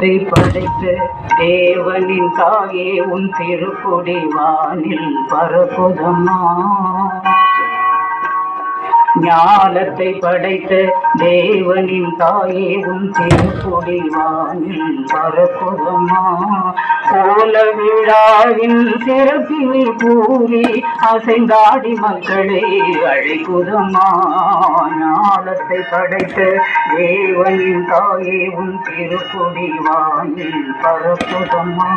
ஞானத்தை படைத்த தேவனின் தாயே உன் திருக்குடி வானில் பரப்புதம்மா ஞானத்தை படைத்த தேவனின் தாயே உன் திருக்குடி வானில் பரப்புதம்மா கோல விழாவின் சிறப்பினை கூறி அசைந்தாடி மக்களை அழைக்குதம்மா ஞானத்தை படைத்த தேவனின் தாயே உன் திருக்குடி வானில் பரப்புதம்மா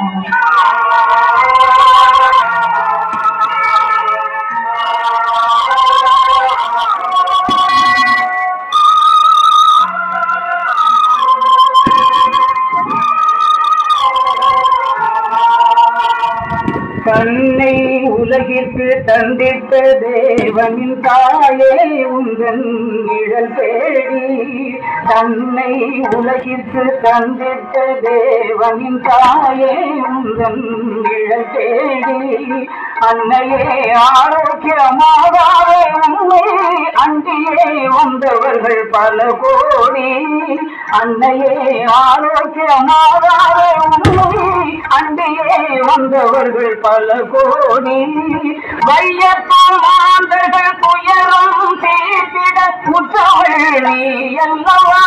கண்ணை உலகிற்கு தந்திட்ட தேவனின் தாயே உங்கள் நிழல் தேடி தன்னை உலகிற்கு தந்திட்ட தேவனின் தாயே உங்கள் நிழல் தேடி அன்னையே ஆரோக்கியமாகாத உண்மை அன்றியே வந்தவர்கள் பல கோடி அன்னையே ஆரோக்கியமாகாத உண்மை அன்றியே வந்தவர்கள் பல கோடி வையப்போ மாந்தர்கள் துயரம் தீர்த்திட முற்றவள் நீ அல்லவா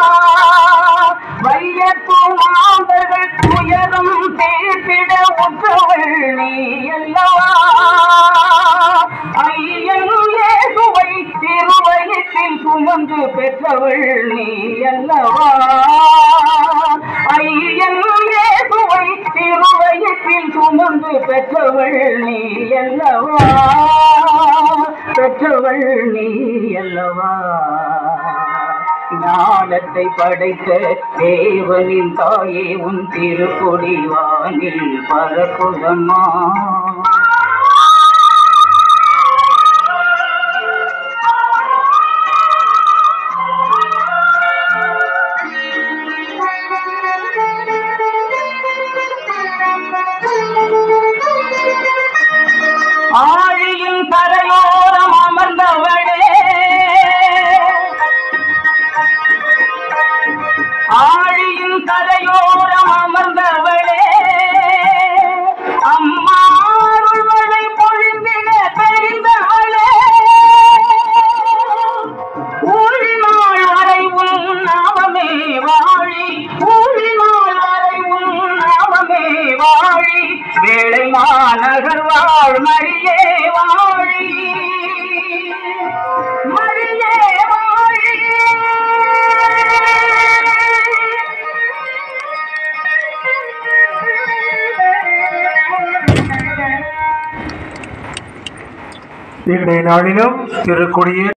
வையப்போ மாந்தர்கள் துயரம் தீர்த்திட முற்றவள் நீ அல்லவா ஐயன் ஏசுவை திருவயத்தில் சுமந்து பெற்றவள் நீ அல்லவா ஐயன் ஏசுவை திருவயத்தில் சுமந்து பெற்றவள் நீ அல்லவா பெற்றவள் நீ அல்லவா ஞானத்தை படைத்த தேவனின் தாயே உன் திருக்கொடி வானில் பரப்புதம்மா ஆழியின் கரையோரம் அமர்ந்தவளே ஆழியின் கரையோரம் அமர்ந்தவளே அம்மா அருள்மழை பொழிந்திட தெரிந்தவளே ஊழினாள் வரை உன் நாமமே வாழி ஊழினாள் வரை உன் நாமமே வாழி வேளை மாநகர் வாழ் மரியே வாழி மரியே வாழி இன்றைய நாளிலும் திருக்குடியே